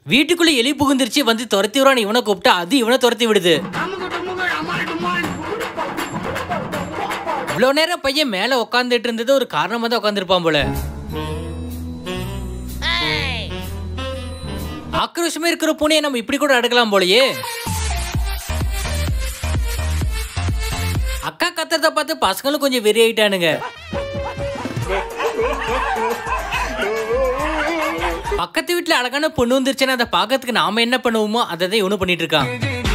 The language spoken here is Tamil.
வீட்டுக்குள்ள எலி புகுந்துருச்சு வந்து துரத்தி விடுறான்னு இவனை கூப்பிட்டா அது இவனை துரத்தி விடுது இவ்வளோ நேரம் பையன் மேல உட்காந்துட்டு இருந்தது ஒரு காரணமா தான் உட்காந்துருப்பான் போல ஆக்ரோஷமா இருக்கிற பூனையை நம்ம இப்படி கூட அடக்கலாம் போலயே அக்கா கத்துறத பார்த்து பசங்களும் கொஞ்சம் வெறி ஆயிட்டானுங்க பக்கத்து வீட்டுல அழகான பொண்ணு வந்துருச்சுன்னா அதை பார்க்கறதுக்கு நாம என்ன பண்ணுவோமோ அதை தான் இவனு பண்ணிட்டு இருக்கான்